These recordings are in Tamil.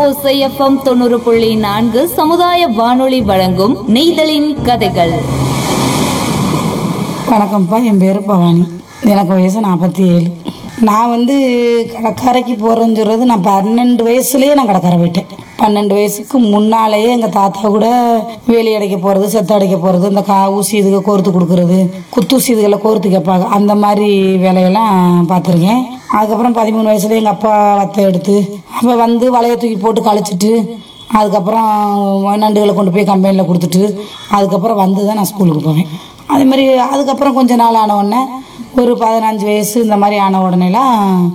ஓசைஎஃப்எம் தொண்ணூறு புள்ளி நான்கு சமுதாய வானொலி வழங்கும் நெய்தலின் கதைகள் வணக்கம்ப்பா என் பேர் பவானி எனக்கு வயசு நாற்பத்தி ஏழு நான் வந்து கடற்கரைக்கு போகிறேன்னு சொல்கிறது நான் பன்னெண்டு வயசுலேயே நான் கடற்கரை போயிட்டேன் பன்னெண்டு வயசுக்கு முன்னாலேயே எங்கள் தாத்தா கூட வேலி அடைக்க போகிறது செத்த அடைக்க போகிறது இந்த கா ஊசி இதுக கோர்த்து கொடுக்குறது குத்தூசி இதுகளை கோர்த்து கேட்பாங்க அந்த மாதிரி வேலையெல்லாம் பார்த்துருக்கேன் அதுக்கப்புறம் பதிமூணு வயசுல எங்கள் அப்பா வத்தை எடுத்து அப்போ வந்து வலையை தூக்கி போட்டு கழிச்சிட்டு அதுக்கப்புறம் நண்டுகளை கொண்டு போய் கம்பெனியில் கொடுத்துட்டு அதுக்கப்புறம் வந்து தான் நான் ஸ்கூலுக்கு போவேன் அதே மாதிரி அதுக்கப்புறம் கொஞ்ச நாள் ஆன உடனே ஒரு பதினஞ்சு வயசு இந்த மாதிரி ஆன உடனேலாம்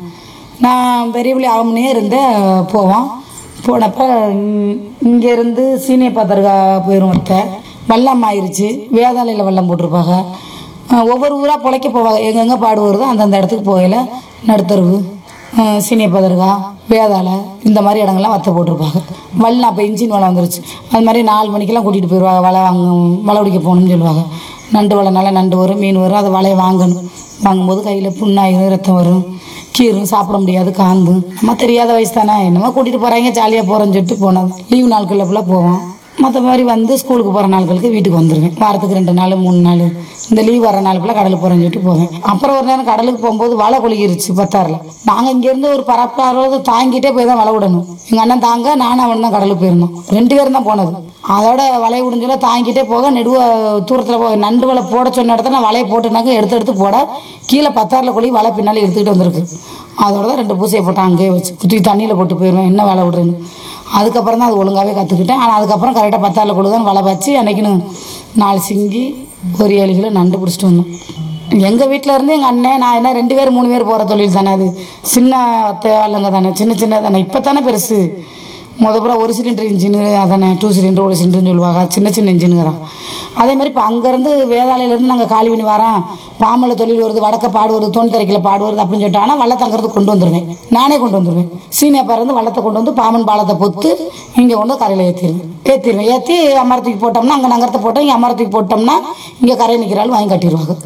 நான் பெரிய பிள்ளை ஆகும்னே இருந்தேன் போவோம் போனப்போ இங்கேருந்து சீனிய பத்திரிக்கா போயிடும் ஒருத்த வெள்ளம் ஆயிருச்சு வேதாளையில் வெள்ளம் போட்டிருப்பாங்க அஹ் ஒவ்வொரு ஊராக பிழைக்க போவாங்க எங்கெங்கே பாடு வருதோ அந்தந்த இடத்துக்கு போகல நடுத்தருவு அஹ் சீனிய பதர்கா வேதாளை இந்த மாதிரி இடங்கள்லாம் வத்த போட்டிருப்பாங்க வல்லம் அப்போ இன்ஜின் வலை வந்துருச்சு அது மாதிரி நாலு மணிக்கெல்லாம் கூட்டிகிட்டு போயிடுவாங்க வலை வாங்க வலை பிடிக்க போகணும்னு சொல்லுவாங்க நண்டு வலைனால நண்டு வரும் மீன் வரும் அதை வலையை வாங்கணும் வாங்கும்போது கையில் புண்ணாயிரும் ரத்தம் வரும் கீரும் சாப்பிட முடியாது காந்து நம்ம தெரியாத வயசு தானே என்னமோ கூட்டிகிட்டு போகிறாங்க ஜாலியாக போகிறேன்னு சொல்லிட்டு போனோம் லீவு நாட்களில் ஃபுல்லாக போவோம் மற்ற மாதிரி வந்து ஸ்கூலுக்கு போகிற நாட்களுக்கு வீட்டுக்கு வந்துடுவேன் வாரத்துக்கு ரெண்டு நாள் மூணு நாள் இந்த லீவ் வர நாள் ஃபுல்லாக கடலுக்கு போகிறேன்னு சொல்லிட்டு போவேன் அப்புறம் ஒரு நேரம் கடலுக்கு போகும்போது வலை கொழுகிருச்சு பத்தாரில் நாங்கள் இங்கேருந்து ஒரு பரப்பாரோடு தாங்கிட்டே போய் தான் வலை விடணும் எங்கள் அண்ணன் தாங்க நானும் அவன் தான் கடலுக்கு போயிருந்தோம் ரெண்டு பேரும் தான் போனது அதோட வலையை விடுஞ்சல தாங்கிட்டே போக நெடுவ தூரத்தில் போக நண்டு வலை போட சொன்ன இடத்துல நான் வலையை போட்டுனாக்க எடுத்து எடுத்து போட கீழே பத்தாரில் கொழி வலை பின்னாடி எடுத்துக்கிட்டு வந்திருக்கு அதோட தான் ரெண்டு பூசையை போட்டேன் அங்கேயே வச்சு குத்தி தண்ணியில் போட்டு போயிடுவேன் என்ன வலை விடுறேன்னு அதுக்கப்புறம் தான் அது ஒழுங்காகவே கற்றுக்கிட்டேன் ஆனால் அதுக்கப்புறம் கரெக்டாக பத்தாரில் கொழு தான் வலை வச்சு அன்னைக்குன்னு நாலு சிங்கி ஒரு ஏழு கிலோ நண்டு பிடிச்சிட்டு வந்தோம் எங்கள் வீட்டில் இருந்து எங்கள் அண்ணன் நான் என்ன ரெண்டு பேர் மூணு பேர் போகிற தொழில் தானே அது சின்ன தேவாளுங்க தானே சின்ன சின்ன தானே இப்போ தானே பெருசு முதப்புற ஒரு சிலிண்டர் இன்ஜினு அதானே டூ சிலிண்டர் ஒரு சிலிண்டர்னு சொல்லுவாங்க சின்ன சின்ன இன்ஜினுங்கிறான் அதே மாதிரி இப்போ அங்கேருந்து வேதாளையிலேருந்து நாங்கள் காலி பண்ணி வரோம் பாம்பளை தொழில் வருது வடக்க பாடு வருது தோணி தரைக்கில் பாடு வருது அப்படின்னு சொல்லிட்டு ஆனால் வள்ளத்தை அங்கேருந்து கொண்டு வந்துடுவேன் நானே கொண்டு வந்துடுவேன் சீனியப்பா இருந்து வள்ளத்தை கொண்டு வந்து பாம்பன் பாலத்தை பொத்து இங்கே கொண்டு வந்து கரையில் ஏற்றிடுவேன் ஏற்றிடுவேன் ஏற்றி அமரத்துக்கு போட்டோம்னா அங்கே நகரத்தை போட்டோம் இங்கே அமரத்துக்கு போட்டோம்னா இங்கே கரை நிற்கிறாள் வாங்கி கட்டிடுவாங்க